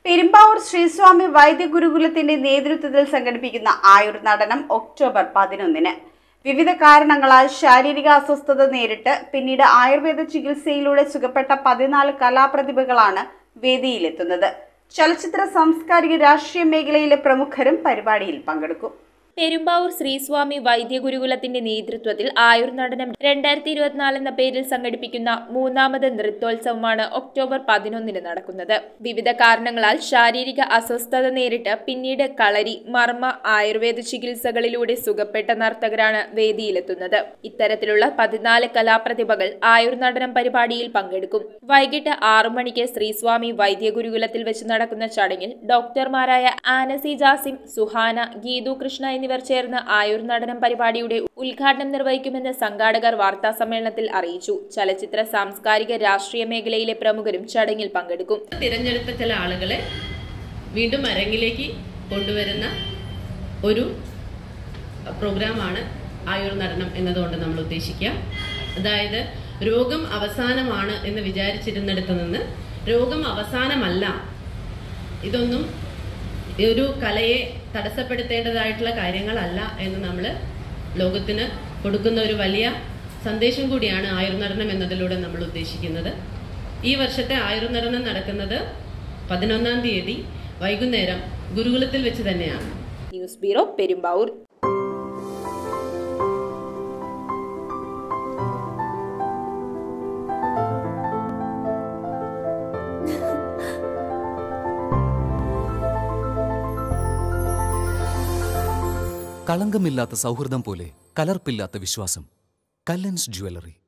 പെരുമ്പാവൂർ ശ്രീസ്വാമി വൈദ്യഗുരുകുലത്തിന്റെ നേതൃത്വത്തിൽ സംഘടിപ്പിക്കുന്ന ആയുർ നടനം ഒക്ടോബർ പതിനൊന്നിന് വിവിധ കാരണങ്ങളാൽ ശാരീരിക അസ്വസ്ഥത നേരിട്ട് പിന്നീട് ആയുർവേദ ചികിത്സയിലൂടെ സുഖപ്പെട്ട പതിനാല് കലാപ്രതിഭകളാണ് വേദിയിലെത്തുന്നത് ചലച്ചിത്ര സാംസ്കാരിക രാഷ്ട്രീയ മേഖലയിലെ പ്രമുഖരും പരിപാടിയിൽ പങ്കെടുക്കും പെരുമ്പാവൂർ ശ്രീസ്വാമി വൈദ്യഗുരുകുലത്തിന്റെ നേതൃത്വത്തിൽ ആയുർ നടനം രണ്ടായിരത്തി ഇരുപത്തിനാല് എന്ന പേരിൽ സംഘടിപ്പിക്കുന്ന മൂന്നാമത് നൃത്തോത്സവമാണ് ഒക്ടോബർ പതിനൊന്നിന് നടക്കുന്നത് വിവിധ കാരണങ്ങളാൽ ശാരീരിക അസ്വസ്ഥത നേരിട്ട് പിന്നീട് കളരി മർമ്മ ആയുർവേദ ചികിത്സകളിലൂടെ സുഖപ്പെട്ട നർത്തകരാണ് വേദിയിലെത്തുന്നത് ഇത്തരത്തിലുള്ള പതിനാല് കലാപ്രതിഭകൾ ആയുർ നടനം പരിപാടിയിൽ പങ്കെടുക്കും വൈകിട്ട് ആറു മണിക്ക് ശ്രീസ്വാമി വൈദ്യഗുരുകുലത്തിൽ വെച്ച് നടക്കുന്ന ചടങ്ങിൽ ഡോക്ടർമാരായ ആനസി ജാസിം സുഹാന ഗീതു കൃഷ്ണ എന്നിവർ ചേർന്ന് ആയുർ നടനം പരിപാടിയുടെ ഉദ്ഘാടനം നിർവഹിക്കുമെന്ന് സംഘാടകർ വാർത്താ സമ്മേളനത്തിൽ അറിയിച്ചു ചലച്ചിത്ര സാംസ്കാരിക രാഷ്ട്രീയ മേഖലയിലെ പ്രമുഖരും ചടങ്ങിൽ പങ്കെടുക്കും തിരഞ്ഞെടുത്ത ചില ആളുകളെ വീണ്ടും അരങ്ങിലേക്ക് കൊണ്ടുവരുന്ന ഒരു പ്രോഗ്രാമാണ് ആയുർ നടനം എന്നതുകൊണ്ട് നമ്മൾ ഉദ്ദേശിക്കുക അതായത് രോഗം അവസാനമാണ് എന്ന് വിചാരിച്ചിരുന്നിടത്ത് നിന്ന് രോഗം അവസാനമല്ല ഇതൊന്നും ഒരു കലയെ തടസ്സപ്പെടുത്തേണ്ടതായിട്ടുള്ള കാര്യങ്ങളല്ല എന്ന് നമ്മൾ ലോകത്തിന് കൊടുക്കുന്ന ഒരു വലിയ സന്ദേശം കൂടിയാണ് ആയുർനടനം എന്നതിലൂടെ നമ്മൾ ഉദ്ദേശിക്കുന്നത് ഈ വർഷത്തെ ആയുർനടനം നടക്കുന്നത് പതിനൊന്നാം തീയതി വൈകുന്നേരം ഗുരുകുലത്തിൽ വെച്ച് തന്നെയാണ് ന്യൂസ് ബ്യൂറോ പെരുമ്പാവൂർ കളങ്കമില്ലാത്ത സൗഹൃദം പോലെ കലർപ്പില്ലാത്ത വിശ്വാസം കല്ലൻസ് ജ്വല്ലറി